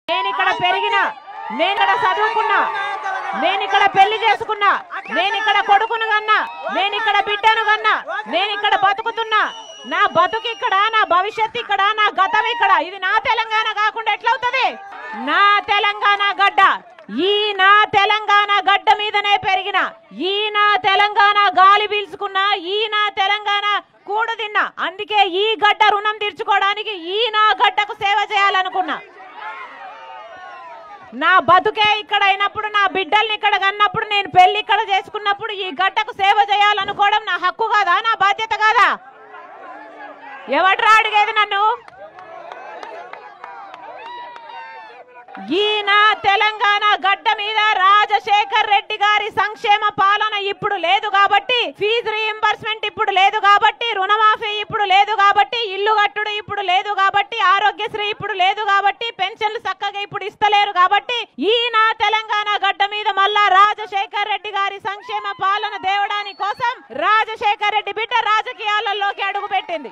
నేను ఇక్కడ పెరిగినా నేను ఇక్కడ చదువుకున్నా నేను ఇక్కడ పెళ్లి చేసుకున్నా నేను ఇక్కడ కొడుకును కన్నా నేను ఇక్కడ బిడ్డను కన్నా నేను ఇక్కడ బతుకుతున్నా నా బతుకు ఇక్కడ నా భవిష్యత్తు ఇక్కడ నా గతం ఇక్కడ ఇది నా తెలంగాణ కాకుండా ఎట్లవుతుంది నా తెలంగాణ గడ్డ ఈ నా తెలంగాణ గడ్డ మీదనే పెరిగిన ఈ నా తెలంగాణ గాలి పీల్చుకున్నా ఈ నా తెలంగాణ కూడు తిన్నా అందుకే ఈ గడ్డ రుణం తీర్చుకోవడానికి ఈ నా గడ్డకు సేవ చేయాలనుకున్నా నా బతుకే ఇక్కడ అయినప్పుడు నా బిడ్డల్ని ఇక్కడ కన్నప్పుడు నేను పెళ్లి ఇక్కడ చేసుకున్నప్పుడు ఈ గడ్డకు సేవ చేయాలనుకోవడం నా హక్కు కాదా నా బాధ్యత కాదా ఎవడ్రా అడిగేది నన్ను ఈ నా తెలంగాణ గడ్డ మీద రాజశేఖర్ రెడ్డి గారి సంక్షేమ పాలన ఇప్పుడు లేదు కాబట్టి ఫీజు రీఎంబర్స్మెంట్ ఇప్పుడు లేదు కాబట్టి రుణమాఫీ ఇప్పుడు లేదు కాబట్టి ఇల్లు కట్టుడు ఇప్పుడు లేదు కాబట్టి ఆరోగ్యశ్రీ ఇప్పుడు లేదు కాబట్టి పెన్షన్లు చక్కగా ఇప్పుడు ఇస్తలేరు కాబట్టి ఈ నా తెలంగాణ గడ్డ మీద మళ్ళా రాజశేఖర్ రెడ్డి గారి సంక్షేమ పాలన దేవడాని కోసం రాజశేఖర్ రెడ్డి బిడ్డ రాజకీయాలలోకి అడుగు పెట్టింది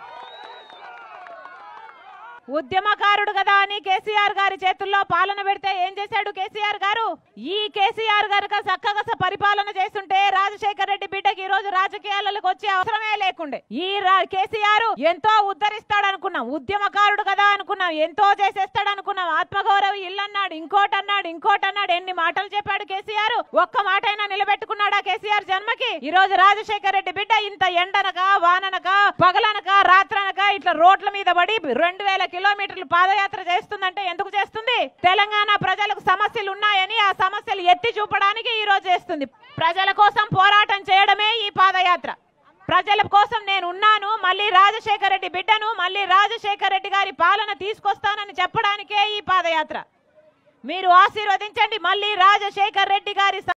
ఉద్యమకారుడు కదా అని కేసీఆర్ గారి చేతుల్లో పాలన పెడితే ఏం చేశాడు కేసీఆర్ గారు ఈ కేసీఆర్ గారు చక్కగా స- పరిపాలన చేస్తుంటే రాజశేఖర్ రెడ్డి బిడ్డకి ఈ రోజు రాజకీయాలకు వచ్చే అవసరమే లేకుండే ఈ రా- కేసీఆర్ ఎంతో ఉద్ధరిస్తాడు అనుకున్నాం ఉద్యమకారుడు కదా అనుకున్నాం ఎంతో చేసేస్తాడు అనుకున్నాం ఆత్మగౌరవ ఇల్లు అన్నాడు ఇంకోటి అన్నాడు ఇంకోటి అన్నాడు ఎన్ని మాటలు చెప్పాడు కేసీఆర్ ఒక్క మాట అయినా నిలబెట్టుకున్నాడా కేసీఆర్ జన్మకి ఈ రోజు రాజశేఖర్ రెడ్డి బిడ్డ ఇంత ఎండనక వాననక పగలనక రాత్రనక ఇట్లా రోడ్ల మీద పడి రెండు వేల కిలోమీటర్లు పాదయాత్ర చేస్తుందంటే ఎందుకు చేస్తుంది తెలంగాణ ప్రజలకు సమస్యలు ఉన్నాయని ఆ సమస్యలు ఎత్తి చూపడానికి ఈ రోజు చేస్తుంది ప్రజల కోసం పోరాటం చేయడమే ఈ పాదయాత్ర ప్రజల కోసం నేను ఉన్నాను మళ్ళీ రాజశేఖర రెడ్డి బిడ్డను మళ్ళీ రాజశేఖర రెడ్డి గారి పాలన తీసుకొస్తానని చెప్పడానికే ఈ పాదయాత్ర మీరు ఆశీర్వదించండి మళ్ళీ రాజశేఖర్ రెడ్డి గారి